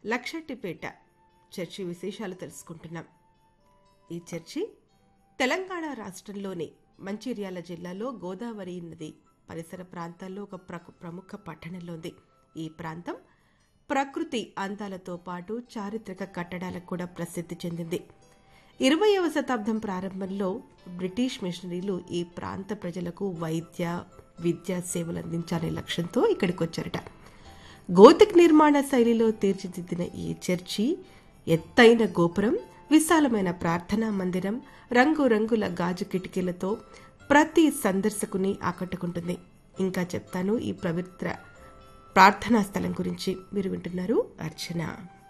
లక్షట్టిపేట church విశేషాలు తెలుసుకుంటున్నాం ఈ చర్చి తెలంగాణ రాష్ట్రంలోని మంచిర్యాల జిల్లాలో గోదావరి నది పరిసర ప్రాంతాల్లో ఒక ప్రకు- ప్రముఖ పట్టణంలో ఉంది ఈ ప్రాంతం ప్రకృతి అందాలతో పాటు చారిత్రక కట్టడాలకు కూడా ప్రసిద్ధి చెందింది ఇరవయవ శతాబ్దం ప్రారంభంలో బ్రిటిష్ మిషనరీలు ఈ ప్రాంత ప్రజలకు వైద్య విద్యా సేవలు అందించాలనే లక్ష్యంతో ఇక్కడికి వచ్చారట గోతిక్ నిర్మాణ శైలిలో తీర్చిదిద్దిన ఈ చర్చి ఎత్తైన గోపురం విశాలమైన ప్రార్థనా మందిరం రంగురంగుల గాజు కిటికీలతో ప్రతి సందర్శకుని ఆకట్టుకుంటుంది ఇంకా చెప్తాను ఈ పవిత్ర ప్రార్థనా స్థలం గురించి మీరు వింటున్నారు అర్చన